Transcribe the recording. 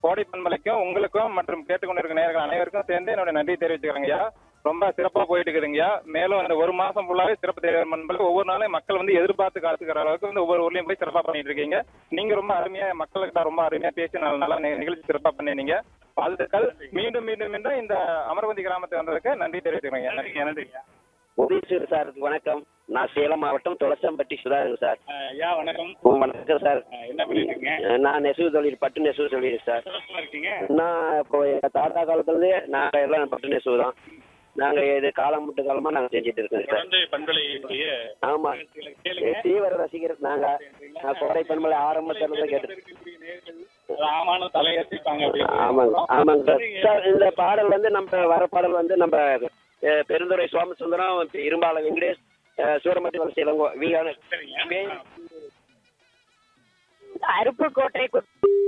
கோடை பண்பலைக்கும் உங்களுக்கும் மற்றும் கேட்டுக்கொண்டிருக்க நேயர்கள் அனைவருக்கும் சேர்ந்து என்னோட நன்றி தெரிவிச்சுக்கிறேங்கய்யா ரொம்ப சிறப்பா போயிட்டு இருக்குதுங்கய்யா மேலும் அந்த ஒரு மாசம் ஃபுல்லாவே சிறப்பு தேர்தல் பண்பலை ஒவ்வொரு நாளும் மக்கள் வந்து எதிர்பார்த்து காத்துக்கிற அளவுக்கு வந்து ஒவ்வொரு ஊர்லயும் போய் சிறப்பா பண்ணிட்டு இருக்கீங்க நீங்க ரொம்ப அருமையா மக்களுக்கு ரொம்ப அருமையா பேசி நல்ல நல்லா நி- நிகழ்ச்சி சிறப்பா பண்ணினீங்க வாழ்த்துக்கள் மீண்டும் மீண்டும் மீண்டும் இந்த அமர்வந்தி கிராமத்துக்கு வந்ததுக்கு நன்றி தெரிவிச்சுக்கிறேங்க நன்றி நன்றிங்க உதயசூர் சாருக்கு வணக்கம் நான் சேலம் மாவட்டம் துளசம்பட்டி சுதாகர் சார் ஐயா வணக்கம் வணக்கம் சார் என்ன பண்ணிட்டு இருக்கீங்க நான் நெசவு தொழில் பட்டு நெசவு தொழில் சார் இருக்கீங்க நான் இப்போ எங்க தாத்தா காலத்துலேருந்தே நாங்கள் எல்லாம் பட்டு நெசவு தான் நாங்கள் இது காலம் முட்டு காலமாக நாங்கள் செஞ்சுட்டு இருக்கோம் சார் குழந்தை பண்பலையுடைய ஆமாம் தீவிர ரசிகர் நாங்கள் நான் கோடை பெண்மலை ஆரம்பத்தில் தான் கேட்டு ஆமான தலையேற்றிப்பாங்க ஆமாங்க ஆமாங்க சார் சார் இந்த பாடல் வந்து நம்ம வர பாடல் வந்து நம்ம அஹ், பெருந்துறை சோமசுந்தரம் இரும்பால வெங்கடேஷ் அஹ், சூரமட்டி வலசை இளங்கோ வீகான அருப்புக்கோட்டை கு-